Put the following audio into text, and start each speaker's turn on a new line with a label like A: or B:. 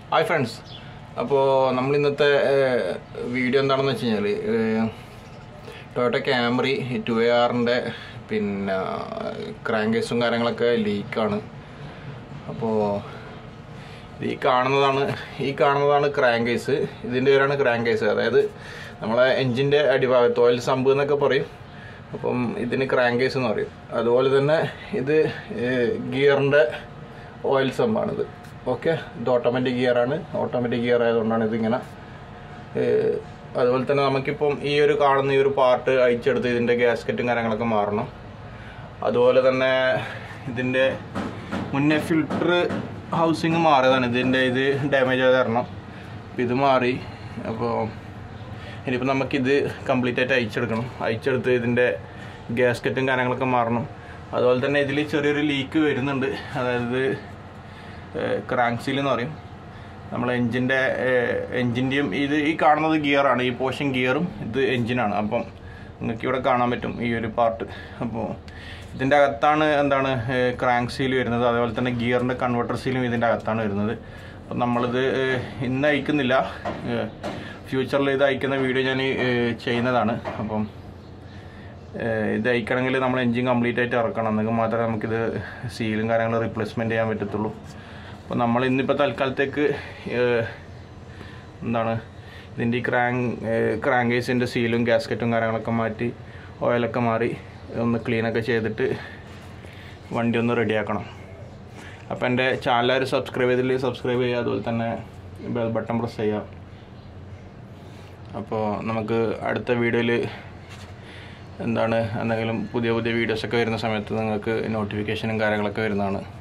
A: hi friends അപ്പോൾ നമ്മൾ ഇന്നത്തെ ഏഹ്, വീഡിയോ എന്താണെന്ന് വെച്ച് കഴിഞ്ഞാൽ ടൊയോട്ട ക്യാമറി ടു എ ആറിൻ്റെ പിന്നെ ക്രാങ്കേസും കാര്യങ്ങളൊക്കെ ലീക്കാണ് അപ്പോൾ ഈ കാണുന്നതാണ് ഈ കാണുന്നതാണ് ക്രാങ്കേസ് ഇതിൻ്റെ പേരാണ് ക്രാങ്കേസ് അതായത് നമ്മളെ എൻജിൻ്റെ അടിഭാഗത്ത് ഓയിൽ സമ്പ് എന്നൊക്കെ പറയും അപ്പം ഇതിന് ക്രാങ്കേസ് എന്ന് പറയും അതുപോലെ തന്നെ ഇത് ഗിയറിൻ്റെ ഓയിൽ സമ്പാണിത് ഓക്കെ ഇത് ഓട്ടോമാറ്റിക് ഗിയറാണ് ഓട്ടോമാറ്റിക് ഗിയർ ആയതുകൊണ്ടാണ് ഇതിങ്ങനെ ഏഹ്, അതുപോലെ തന്നെ നമുക്കിപ്പം ഈ ഒരു കാണുന്ന ഈ ഒരു പാർട്ട് അയച്ചെടുത്ത് ഇതിൻ്റെ ഗ്യാസ്കറ്റും കാര്യങ്ങളൊക്കെ മാറണം അതുപോലെ തന്നെ ഇതിൻ്റെ മുന്നേ ഫിൽട്ടർ ഹൗസിങ് മാറിയതാണ് ഇതിൻ്റെ ഇത് ഡാമേജ് ആയത് കാരണം അപ്പം ഇത് മാറി അപ്പോൾ ഇനിയിപ്പോൾ നമുക്കിത് കംപ്ലീറ്റ് ആയിട്ട് അയച്ചെടുക്കണം അയച്ചെടുത്ത് ഇതിൻ്റെ ഗ്യാസ്കറ്റും കാര്യങ്ങളൊക്കെ മാറണം അതുപോലെ തന്നെ ഇതിൽ ചെറിയൊരു ലീക്ക് വരുന്നുണ്ട് അതായത് ക്രാങ്ക് സീൽ എന്ന് പറയും നമ്മൾ എൻജിൻ്റെ എൻജിൻ്റെയും ഇത് ഈ കാണുന്നത് ഗിയറാണ് ഈ പോർഷൻ ഗിയറും ഇത് എൻജിനാണ് അപ്പം നിങ്ങൾക്ക് ഇവിടെ കാണാൻ പറ്റും ഈ ഒരു പാർട്ട് അപ്പോൾ ഇതിൻ്റെ അകത്താണ് എന്താണ് ക്രാങ്ക് സീൽ വരുന്നത് അതേപോലെ തന്നെ ഗിയറിൻ്റെ കൺവെർട്ടർ സീലും ഇതിൻ്റെ അകത്താണ് വരുന്നത് അപ്പം നമ്മളിത് ഏഹ്, ഇന്ന് അയക്കുന്നില്ല ഫ്യൂച്ചറിൽ ഇത് അയക്കുന്ന വീഡിയോ ഞാൻ ഏഹ്, ചെയ്യുന്നതാണ് അപ്പം ഏഹ്, ഇത് അയക്കണമെങ്കിൽ നമ്മൾ എൻജിൻ കംപ്ലീറ്റ് ആയിട്ട് ഇറക്കണം എന്നെങ്കിൽ മാത്രമേ നമുക്കിത് സീലും കാര്യങ്ങളും റീപ്ലേസ്മെൻറ്റ് ചെയ്യാൻ പറ്റത്തുള്ളൂ അപ്പോൾ നമ്മൾ ഇന്നിപ്പോൾ തൽക്കാലത്തേക്ക് ഏഹ്, എന്താണ് ഇതിൻ്റെ ഈ ക്രാങ്ക് ക്രാങ്കേസിൻ്റെ സീലും ഗ്യാസ്കറ്റും കാര്യങ്ങളൊക്കെ മാറ്റി ഓയിലൊക്കെ മാറി ഒന്ന് ക്ലീനൊക്കെ ചെയ്തിട്ട് വണ്ടി ഒന്ന് റെഡിയാക്കണം അപ്പോൾ എൻ്റെ ചാനൽ സബ്സ്ക്രൈബ് ചെയ്തില്ലെങ്കിൽ സബ്സ്ക്രൈബ് ചെയ്യുക അതുപോലെ തന്നെ ബെൽ ബട്ടൺ പ്രസ് ചെയ്യുക അപ്പോൾ നമുക്ക് അടുത്ത വീഡിയോയിൽ എന്താണ് എന്തെങ്കിലും പുതിയ പുതിയ വീഡിയോസൊക്കെ വരുന്ന സമയത്ത് നിങ്ങൾക്ക് നോട്ടിഫിക്കേഷനും കാര്യങ്ങളൊക്കെ വരുന്നതാണ്